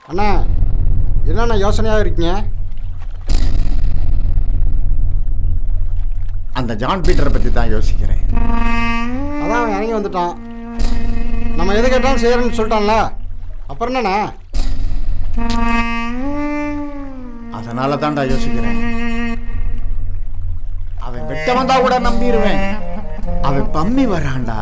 அண்ணா என்னண்ணா யோசனையாக இருக்கீங்க அந்த ஜான் பீட்டரை பற்றி தான் யோசிக்கிறேன் அதான் அவன் இறங்கி வந்துட்டான் நம்ம எது கேட்டாலும் செய்கிறேன்னு சொல்லிட்டான்ல அப்புறம் என்னண்ணா அதனால தான்டா யோசிக்கிறேன் அவன் வெட்ட வந்தா கூட நம்பிடுவேன் அவன் பம்மி வரான்டா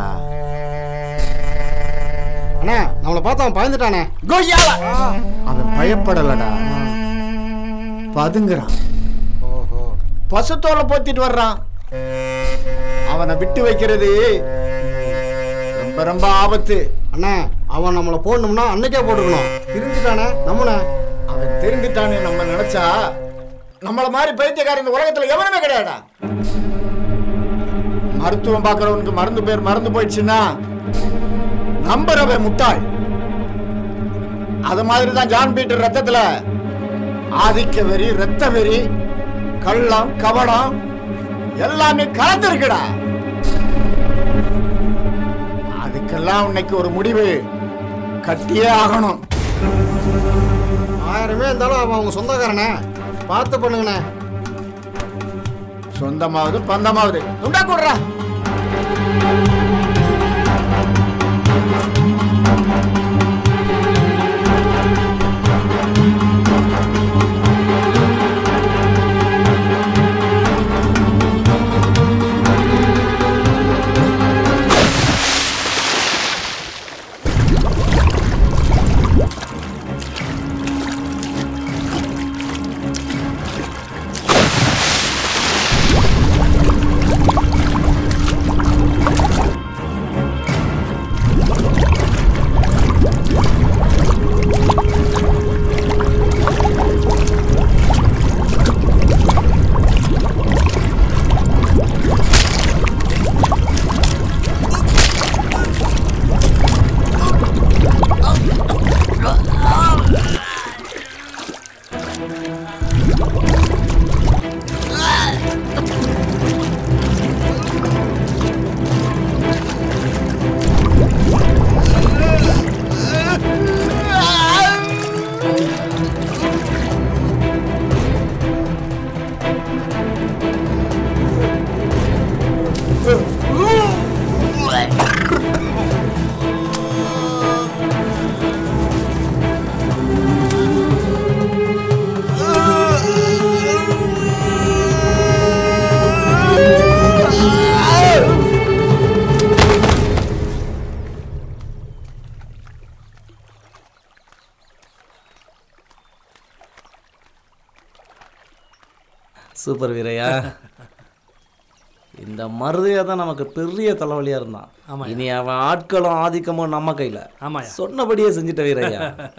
அண்ணா நம்மளை பார்த்து அவன் பயந்துட்டானே கொய்யால அவன் பயப்படலடா பதுங்குறான் ஓஹோ பசுத்தோலை போத்திட்டு வர்றான் அவனை விட்டு வைக்கிறது ரொம்ப ரொம்ப ஆபத்து அண்ணா அவன் நம்மளை போடணும்னா அன்னைக்கே போட்டுக்கணும் தெரிஞ்சுட்டானே நம்மனே அவன் தெரிந்துட்டான்னு நம்ம நினைச்சா நம்மள மாதிரி பைத்தியக்காரன் இந்த உலகத்துல எவனுமே கிடையாடா மருத்துவம் பார்க்கறவனுக்கு மருந்து பேர் மறந்து போயிடுச்சுன்னா நம்புறவன் முட்டாள் அது மாதிரி தான் ஜான் பீட்டர் ரத்தத்துல ஆதிக்க வெறி ரத்த வெறி கள்ளம் கவடம் எல்லாமே கலந்துருக்குடா அதுக்கெல்லாம் இன்னைக்கு ஒரு முடிவு கட்டியே ஆகணும் ஆயிரமே இருந்தாலும் அவன் அவங்க சொந்தக்காரனே பார்த்து பண்ணுங்கண்ணே சொந்தமாவது பந்தமாவது உண்டா கொடுறா சூப்பர் வீரையா இந்த மருதையா தான் நமக்கு பெரிய தலைவலியா இருந்தான் ஆமாய்யா. இனி அவன் ஆட்களும் ஆதிக்கமும் நம்ம கையில ஆமாய்யா. சொன்னபடியே செஞ்சுட்ட வீரையா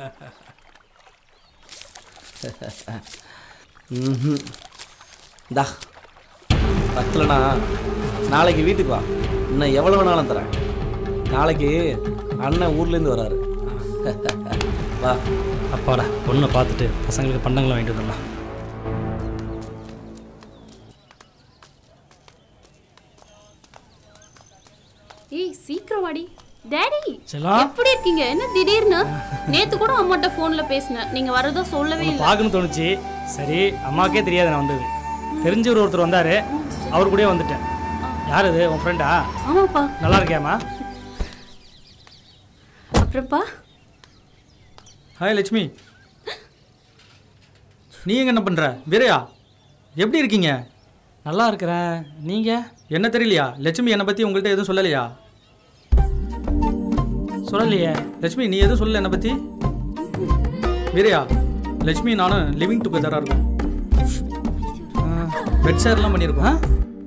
ம்ஹும். இந்தா பத்தலனா நாளைக்கு வீட்டுக்கு வா இன்னும் எவ்வளோ வேணாலும் தரேன் நாளைக்கு அண்ணன் ஊர்லேருந்து வராரு வா அப்பாடா பொண்ணை பார்த்துட்டு பசங்களுக்கு பண்டங்களை வாங்கிட்டு வந்துடலாம் ஏய் சீக்கிரம் வாடி டாடி செல்லம். எப்படி இருக்கீங்க என்ன திடீர்னு நேத்து கூட அம்மாட்ட போன்ல பேசினேன் நீங்க வரதோ சொல்லவே உன்னை இல்லை பார்க்கணும்னு தோணுச்சு சரி அம்மாக்கே தெரியாது நான் வந்தது தெரிஞ்சவர் ஒருத்தர் வந்தார் அவர் கூடயே வந்துட்டேன் யார் இது உன் ஃப்ரெண்டா ஆமாப்பா நல்லா இருக்கியாம்மா அப்புறம்ப்பா ஹாய் லட்சுமி நீ எங்க என்ன பண்ற வீரையா எப்படி இருக்கீங்க நல்லா இருக்கிறேன் நீங்கள் என்ன தெரியலையா லட்சுமி என்னை பத்தி உங்கள்கிட்ட எதுவும் சொல்லலையா சொல்லலையே லட்சுமி நீ எதுவும் சொல்லல என்னை பத்தி வீரையா லட்சுமி நானும் லிவிங் டுகெதராக இருக்கோம் பெட் ஷேர்லாம் பண்ணியிருக்கோம்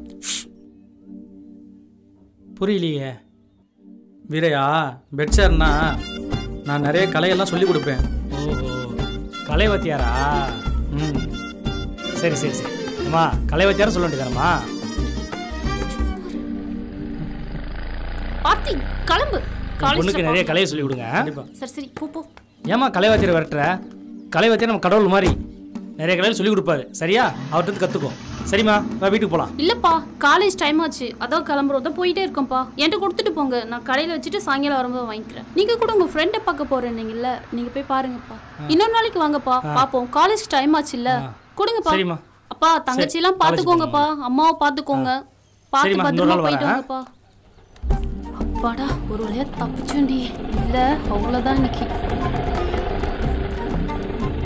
புரியலையே வீரையா பெட் ஷேர்னா நான் நிறைய கலையெல்லாம் சொல்லி கொடுப்பேன் ஓஹோ கலைவத்தியாரா ம் சரி சரி சரி அம்மா கலைவத்தியாரம் சொல்ல வேண்டியதானம்மா பார்த்தி கிளம்பு பொண்ணுக்கு காலேஜ் நிறைய கலையை சொல்லி கொடுங்க கண்டிப்பா சரி சரி போ போ ஏம்மா கலைவாத்தியர் விரட்டுற கலைவாத்தியர் நம்ம கடவுள் மாதிரி நிறைய கடையில் சொல்லி கொடுப்பாரு சரியா அவர்கிட்ட இருந்து கற்றுக்கோ சரிம்மா வா வீட்டுக்கு போகலாம் இல்லப்பா காலேஜ் டைம் ஆச்சு அதான் கிளம்புறோம் தான் போயிட்டே இருக்கோம்ப்பா என்கிட்ட கொடுத்துட்டு போங்க நான் கடையில் வச்சுட்டு சாயங்காலம் வரும்போது வாங்கிக்கிறேன் நீங்க கூட உங்க ஃப்ரெண்டை பார்க்க போறேன்னீங்கல்ல நீங்க போய் பாருங்கப்பா இன்னொரு நாளைக்கு வாங்கப்பா பாப்போம் காலேஜ் டைம் ஆச்சு இல்ல கொடுங்கப்பா சரிம்மா. அப்பா தங்கச்சி எல்லாம் சரி, பாத்துக்கோங்கப்பா அம்மாவை பாத்துக்கோங்க பார்த்து சரிம்மா, இன்னொரு பத்திரமா நாள் போயிட்டு வரேன், வாங்கப்பா அப்பாடா ஒரு வழியா தப்பிச்சோண்டி இல்ல அவ்வளவுதான் இன்னைக்கு